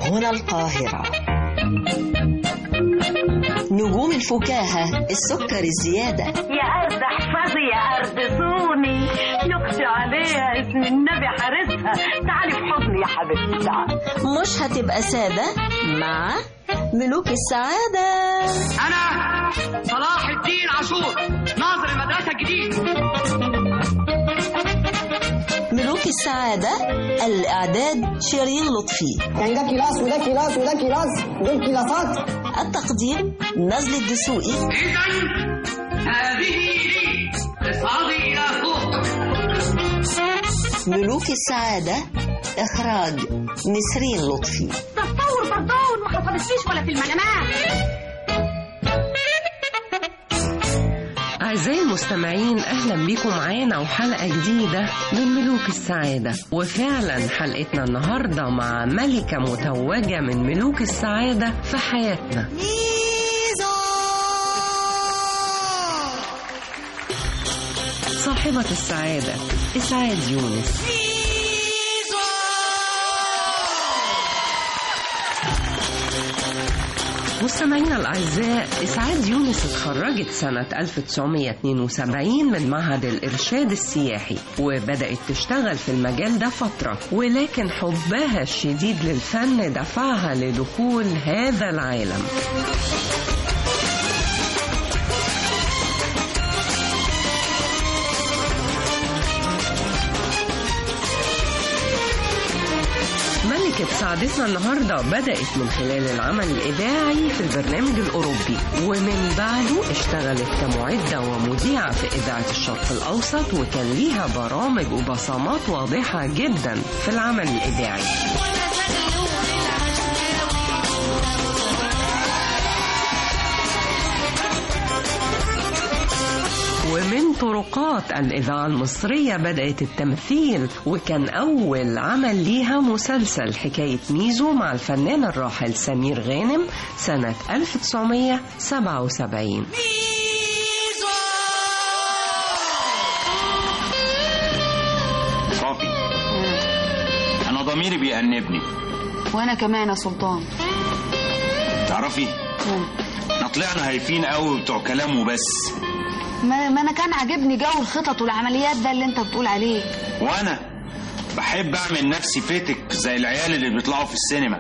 هنا القاهرة نجوم الفكاهة السكر الزيادة يا أرض احفظي يا أرض صوني نقسي عليها اسم النبي حارسها تعالي في حضني يا حبيبتي تعالي مش هتبقى سادة مع ملوك السعادة أنا صلاح الدين عاشور ناظر المدرسة الجديد ملوك السعادة الإعداد شيرين لطفي يعني ده كلاس وده كلاس وده كلاس دول كلاسات التقديم نزل الدسوقي إذا هذه لي اصعدي إلى فوق ملوك السعادة إخراج نسرين لطفي تصور بردون ما حصلتليش ولا في المنامات أعزائي المستمعين أهلا بيكم معانا وحلقة جديدة من ملوك السعادة وفعلا حلقتنا النهاردة مع ملكة متوجة من ملوك السعادة في حياتنا صاحبة السعادة إسعاد يونس مستمعينا الأعزاء إسعاد يونس اتخرجت سنة 1972 من معهد الإرشاد السياحي وبدأت تشتغل في المجال ده فترة ولكن حبها الشديد للفن دفعها لدخول هذا العالم ملكة سعادتنا النهاردة بدأت من خلال العمل الإذاعي في البرنامج الأوروبي ومن بعده اشتغلت كمعدة ومذيعة في إذاعة الشرق الأوسط وكان ليها برامج وبصمات واضحة جدا في العمل الإذاعي ومن طرقات الإذاعة المصرية بدأت التمثيل وكان أول عمل ليها مسلسل حكاية ميزو مع الفنان الراحل سمير غانم سنة 1977 صافي انا ضميري بيأنبني وانا كمان يا سلطان تعرفي احنا طلعنا هايفين قوي بتوع كلام وبس ما, ما انا كان عاجبني جو الخطط والعمليات ده اللي انت بتقول عليه وانا بحب اعمل نفسي فتك زي العيال اللي بيطلعوا في السينما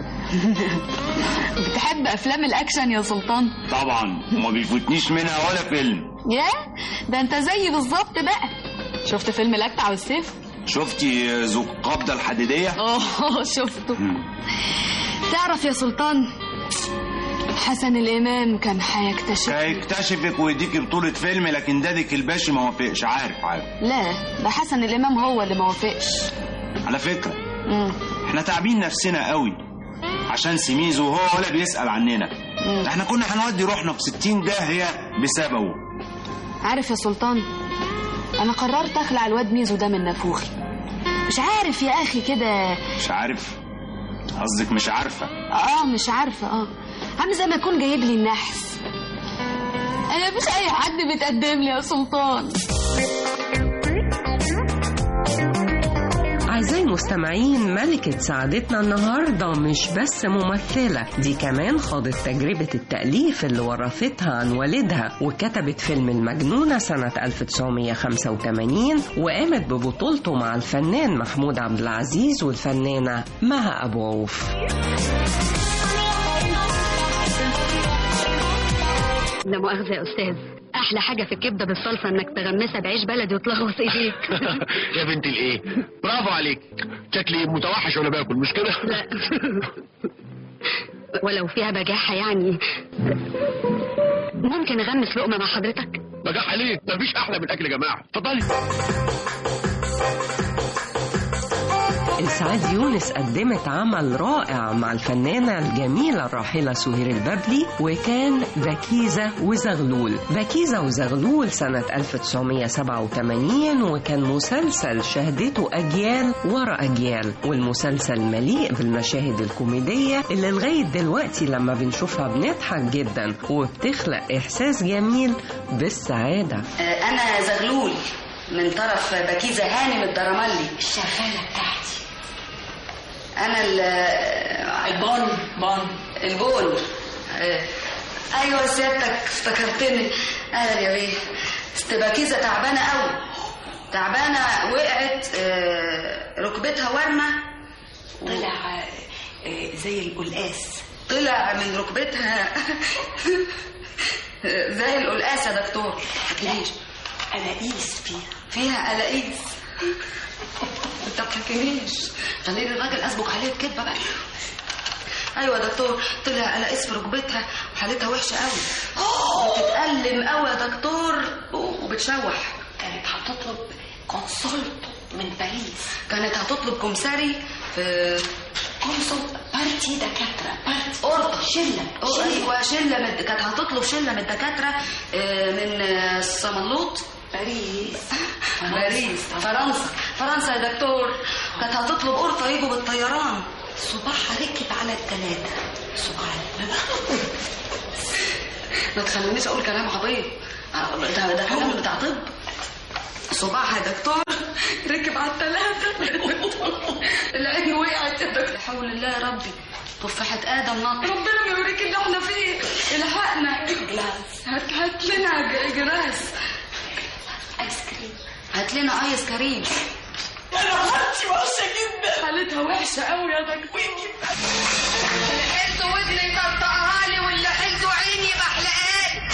بتحب افلام الاكشن يا سلطان طبعا وما بيفوتنيش منها ولا فيلم يا ده انت زيي بالظبط بقى شفت فيلم الاكتع والسيف شفتي ذو القبضة الحديدية اه شفته تعرف يا سلطان حسن الامام كان هيكتشف هيكتشفك ويديكي بطولة فيلم لكن دادك الباشا ما وافقش عارف عارف لا ده حسن الامام هو اللي ما وافقش على فكرة مم. احنا تعبين نفسنا قوي عشان سميزو وهو ولا بيسأل عننا احنا كنا هنودي روحنا في ستين داهية بسببه عارف يا سلطان انا قررت اخلع الواد ميزو ده من نافوخي مش عارف يا اخي كده مش عارف قصدك مش عارفة اه مش عارفه اه عامل زي ما يكون جايب لي النحس انا مش اي حد بيتقدم لي يا سلطان أعزائي المستمعين ملكة سعادتنا النهاردة مش بس ممثلة دي كمان خاضت تجربة التأليف اللي ورثتها عن والدها وكتبت فيلم المجنونة سنة 1985 وقامت ببطولته مع الفنان محمود عبد العزيز والفنانة مها أبو عوف لا مؤاخذة يا أستاذ أحلى حاجة في الكبدة بالصلصة إنك تغمسها بعيش بلدي وتلغوص إيديك يا بنت الايه برافو عليك شكلي متوحش وانا باكل مش كده لا ولو فيها بجاحة يعني ممكن أغمس لقمة مع حضرتك بجاح عليك مفيش احلى من الاكل يا جماعه اتفضلي إسعاد يونس قدمت عمل رائع مع الفنانة الجميلة الراحلة سهير البابلي وكان بكيزة وزغلول بكيزة وزغلول سنة 1987 وكان مسلسل شهدته أجيال ورا أجيال والمسلسل مليء بالمشاهد الكوميدية اللي لغاية دلوقتي لما بنشوفها بنضحك جدا وبتخلق إحساس جميل بالسعادة أنا زغلول من طرف بكيزة هانم الدرملي الشغالة بتاعتي أنا ال- البون بون البون آه. ايوه سيادتك افتكرتني اهلا يا بيه است بكيزه تعبانه قوي تعبانه وقعت آه، ركبتها ورمه طلع زي القلقاس طلع من ركبتها زي القلقاس يا دكتور حكيليش قلاقيس فيها فيها قلاقيس انت بتحكيليش خليني الراجل اسبق عليه بكدبه بقى ايوه يا دكتور طلع قلاقيس في ركبتها وحالتها وحشه قوي بتتألم قوي يا دكتور وبتشوح كانت هتطلب كونسولت من باريس كانت هتطلب كمساري في كونسول بارتي دكاتره بارتي قرطه شله شلة. ايوه شله من كانت هتطلب شله من الدكاتره آه، من آه، الصملوط باريس باريس فرنسا فرنسا يا دكتور كانت هتطلب قرطه يجوا بالطيران صباحها ركب على الثلاثه صباحها ما تخلينيش اقول كلام عبيط آه، ده ده كلام بتاع طب صباحها يا دكتور ركب على الثلاثة العين وقعت يا دكتور حول الله يا ربي تفاحة آدم نط ربنا ما يوريك اللي احنا فيه الحقنا جلاس هات هات لنا ج- جراس ايس كريم هات لنا ايس كريم انا حالتي وحشة جدا حالتها وحشة قوي يا دكتور اللي حلته ودني يقطعها لي واللي حلته عيني بحلقها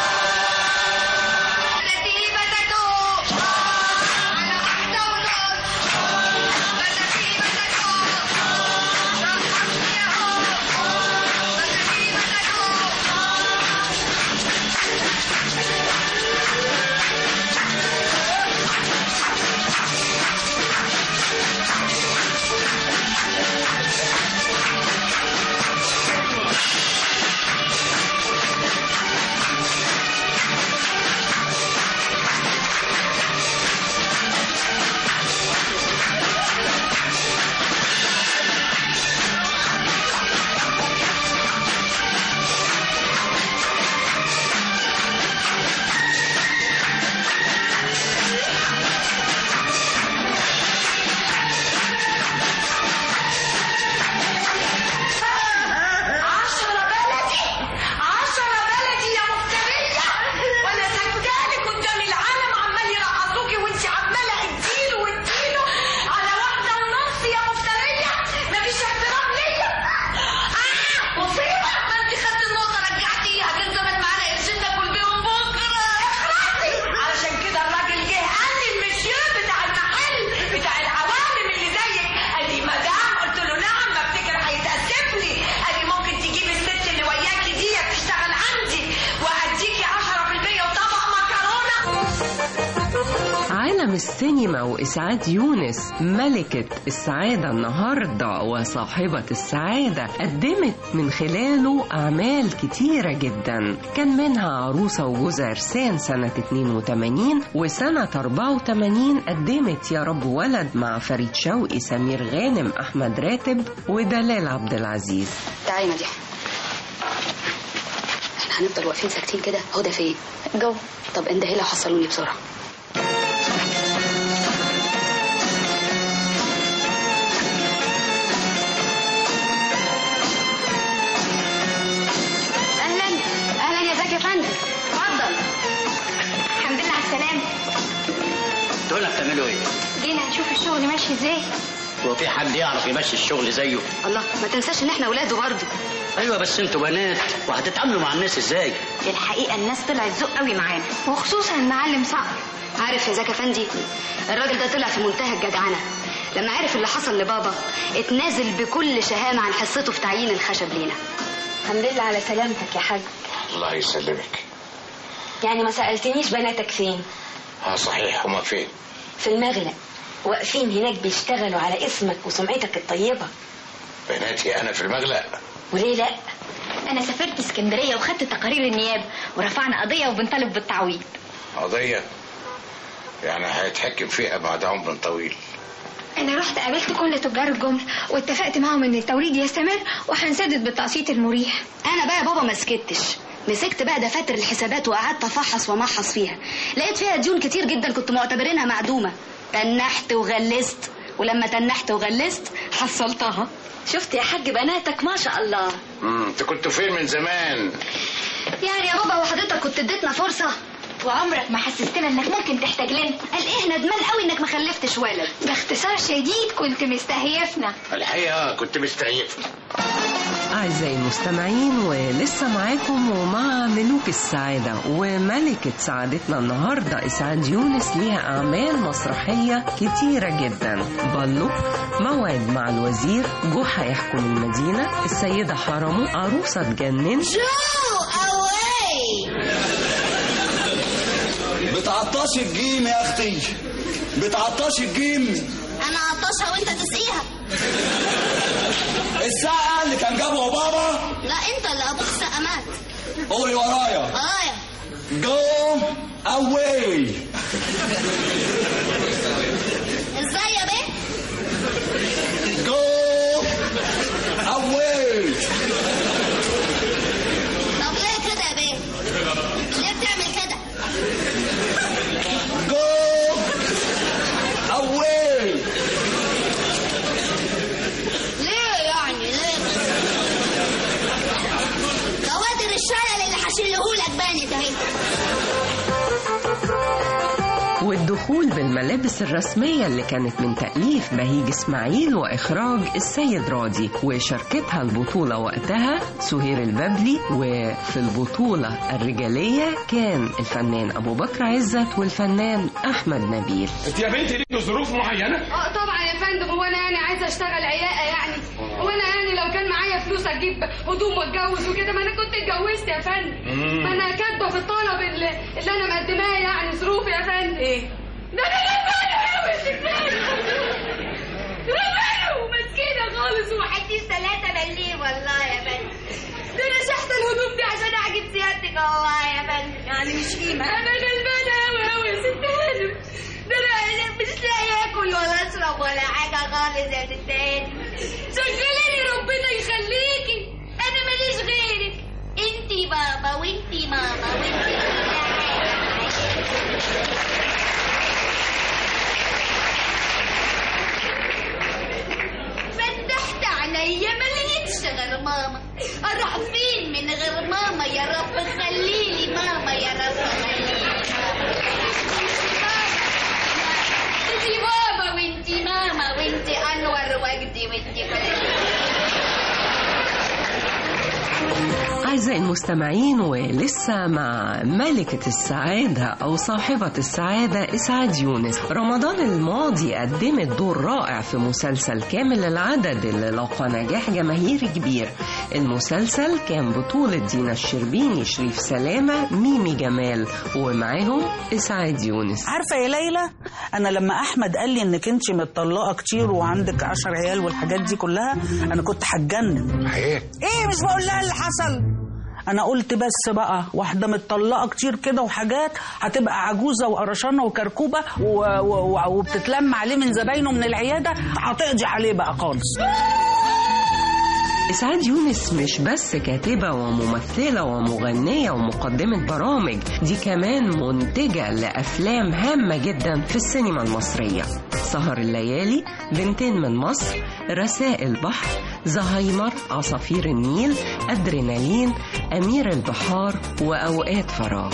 عشرة بلدي عشرة بلدي يا مفترية وانا سجالك قدام العالم عمال يرقصوكي وانت عمالة اديله واديله على واحدة ونص يا مفترية مفيش احترام ليا آه مصيبة ما انت خدت النقطة رجعتيها كان زمان معانا قرشين ناكل بيهم بكرة اخلصي علشان كده الراجل جه قال لي المشير بتاع المحل بتاع العوالم اللي زيك قال لي مدام قلت له نعم بفتكر هيتأسف لي قال لي ممكن تجيبي الست اللي وياكي دي تشتغل عندي واديكي 10% وطبق مكرونه عالم السينما وإسعاد يونس ملكة السعادة النهاردة وصاحبة السعادة قدمت من خلاله أعمال كتيرة جدا كان منها عروسة وجوز عرسان سنة 82 وسنة 84 قدمت يا رب ولد مع فريد شوقي سمير غانم أحمد راتب ودلال عبد العزيز تعالي مديحة احنا هنفضل واقفين ساكتين كده هدى فين؟ جو طب اندهي لها حصلوني بسرعة اهلا اهلا يا زكي يا فندم اتفضل الحمد لله على السلامه دول بتعملوا ايه؟ جينا نشوف الشغل ماشي ازاي هو في حد يعرف يمشي الشغل زيه؟ الله ما تنساش ان احنا اولاده برضه ايوه بس انتوا بنات وهتتعاملوا مع الناس ازاي؟ الحقيقه الناس طلعت ذوق قوي معانا وخصوصا المعلم صقر عارف يا زكي افندي الراجل ده طلع في منتهى الجدعنة لما عرف اللي حصل لبابا اتنازل بكل شهامة عن حصته في تعيين الخشب لينا الحمد لله على سلامتك يا حاج الله يسلمك يعني ما سالتنيش بناتك فين اه صحيح هما فين؟ في المغلق واقفين هناك بيشتغلوا على اسمك وسمعتك الطيبه بناتي انا في المغلق وليه لا انا سافرت اسكندريه وخدت تقارير النيابه ورفعنا قضيه وبنطالب بالتعويض قضية يعني هيتحكم فيها بعد عمر طويل انا رحت قابلت كل تجار الجمله واتفقت معاهم ان التوريد يستمر وهنسدد بالتقسيط المريح انا بقى يا بابا ما سكتش مسكت بقى دفاتر الحسابات وقعدت افحص وامحص فيها لقيت فيها ديون كتير جدا كنت معتبرينها معدومه تنحت وغلست ولما تنحت وغلست حصلتها شفت يا حاج بناتك ما شاء الله امم انت كنت فين من زمان يعني يا بابا وحضرتك كنت اديتنا فرصة وعمرك ما حسستنا انك ممكن تحتاج لنا قال ايه ندمان قوي انك ما خلفتش ولد باختصار شديد كنت مستهيفنا الحقيقه كنت مستهيف أعزائي المستمعين ولسه معاكم ومع ملوك السعادة وملكة سعادتنا النهاردة إسعاد يونس ليها أعمال مسرحية كتيرة جدا بالو موعد مع الوزير جحا يحكم المدينة السيدة حرمو عروسة تجنن بتعطشي الجيم يا اختي بتعطشي الجيم انا عطشها وانت تسقيها الساعة اللي كان جابه بابا لا انت اللي ابوك سقمات قولي ورايا ورايا جو اواي ازاي يا بيه جو اواي طب ليه كده يا بيه ليه بتعمل كده جو اواي ليه يعني ليه كوادر الشلل اللي هشيلهولك بانت اهي والدخول بالملابس الرسمية اللي كانت من تأليف بهيج إسماعيل وإخراج السيد راضي وشاركتها البطولة وقتها سهير البابلي وفي البطولة الرجالية كان الفنان أبو بكر عزت والفنان أحمد نبيل انت يا بنتي ليك ظروف معينه اه طبعا يا فندم هو انا يعني عايزه اشتغل عياقه يعني وانا يعني لو كان معايا فلوس اجيب هدوم واتجوز وكده ما انا كنت اتجوزت يا فندم مم. ما انا كاتبه في الطلب اللي, اللي انا مقدماه يعني ظروفي يا فندم ايه ده انا غلبانه قوي يا ستات غلبانه ومسكينه خالص ومحدش ثلاثه بليه والله يا فندم ده انا شحت الهدوم دي عشان اعجب سيادتك والله يا فندم يعني مش قيمه انا غلبانه قوي قوي يا ست هانم ده انا مش لاقي اكل ولا اشرب ولا حاجه خالص يا ست هانم شغليني ربنا يخليكي انا ماليش غيرك انتي بابا وانتي ماما وانتي فتحت عينيا ما لقيتش غير ماما اروح فين من غير ماما يا رب خليلي ماما يا رب خليلي انتي بابا وانتي ماما وانتي انور وجدي وانتي أعزائي المستمعين ولسه مع ملكة السعادة أو صاحبة السعادة إسعاد يونس رمضان الماضي قدمت دور رائع في مسلسل كامل العدد اللي لاقى نجاح جماهيري كبير المسلسل كان بطولة دينا الشربيني شريف سلامة ميمي جمال ومعاهم إسعاد يونس عارفه يا ليلى انا لما احمد قال لي انك انت متطلقه كتير وعندك عشر عيال والحاجات دي كلها انا كنت هتجنن ايه ايه مش بقول لها اللي حصل انا قلت بس بقى واحده متطلقه كتير كده وحاجات هتبقى عجوزه وقرشانه وكركوبه و... و... و... وبتتلم عليه من زباينه من العياده هتقضي عليه بقى خالص إسعاد يونس مش بس كاتبة وممثلة ومغنية ومقدمة برامج دي كمان منتجة لأفلام هامة جدا في السينما المصرية سهر الليالي بنتين من مصر رسائل بحر زهايمر عصافير النيل أدرينالين أمير البحار وأوقات فراغ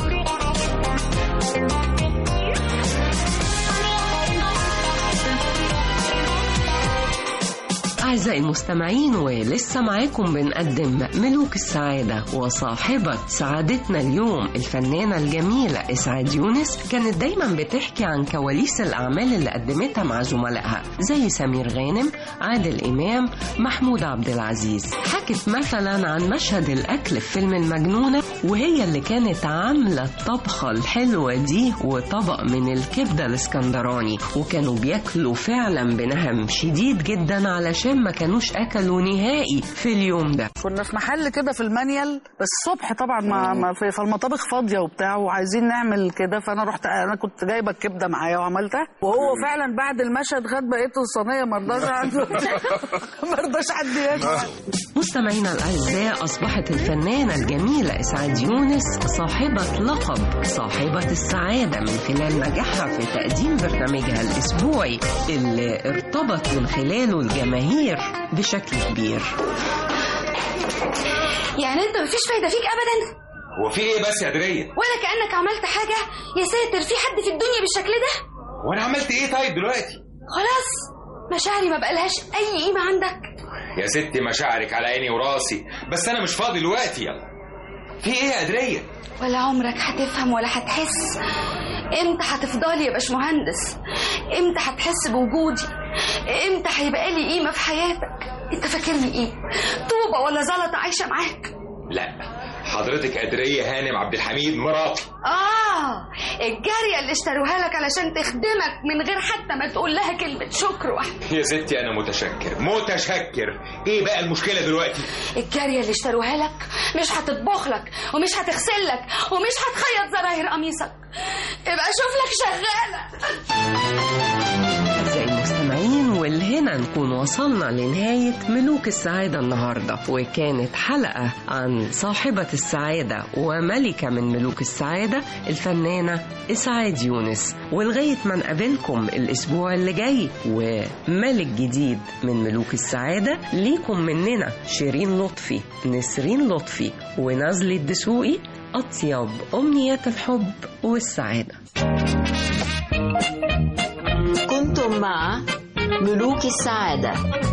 أعزائي المستمعين ولسه معاكم بنقدم ملوك السعادة وصاحبة سعادتنا اليوم الفنانة الجميلة إسعاد يونس كانت دايما بتحكي عن كواليس الأعمال اللي قدمتها مع زملائها زي سمير غانم عادل إمام محمود عبد العزيز حكت مثلا عن مشهد الأكل في فيلم المجنونة وهي اللي كانت عاملة الطبخة الحلوة دي وطبق من الكبدة الاسكندراني وكانوا بياكلوا فعلا بنهم شديد جدا علشان ما كانوش أكلوا نهائي في اليوم ده كنا في محل كده في المانيال بس الصبح طبعا ما, ما في فالمطابخ فاضيه وبتاع وعايزين نعمل كده فانا رحت انا كنت جايبه الكبده معايا وعملتها وهو فعلا بعد المشهد خد بقيه الصينيه ما رضاش عنده ما رضاش حد ياكل مستمعينا الأعزاء أصبحت الفنانة الجميلة إسعاد يونس صاحبة لقب صاحبة السعادة من خلال نجاحها في تقديم برنامجها الأسبوعي اللي ارتبط من خلاله الجماهير بتستنير بشكل كبير يعني انت مفيش فايده فيك ابدا هو في ايه بس يا دريه ولا كانك عملت حاجه يا ساتر في حد في الدنيا بالشكل ده وانا عملت ايه طيب دلوقتي خلاص مشاعري ما بقالهاش اي قيمه عندك يا ستي مشاعرك على عيني وراسي بس انا مش فاضي دلوقتي يلا في ايه يا دريه ولا عمرك هتفهم ولا هتحس امتى هتفضلي يا باشمهندس امتى هتحس بوجودي امتى هيبقى لي قيمه في حياتك انت فاكرني ايه طوبه ولا زلطه عايشه معاك لا حضرتك قدرية هانم عبد الحميد مراتي اه الجاريه اللي اشتروها لك علشان تخدمك من غير حتى ما تقول لها كلمه شكر واحده يا ستي انا متشكر متشكر ايه بقى المشكله دلوقتي الجاريه اللي اشتروها لك مش هتطبخ لك ومش هتغسل لك ومش هتخيط زراير قميصك ابقى شوف لك شغاله أعزائي المستمعين والهنا نكون وصلنا لنهاية ملوك السعادة النهاردة وكانت حلقة عن صاحبة السعادة وملكة من ملوك السعادة الفنانة إسعاد يونس ولغاية ما نقابلكم الأسبوع اللي جاي وملك جديد من ملوك السعادة ليكم مننا شيرين لطفي نسرين لطفي ونزلي الدسوقي أطيب أمنيات الحب والسعادة كنتم مع ملوك السعادة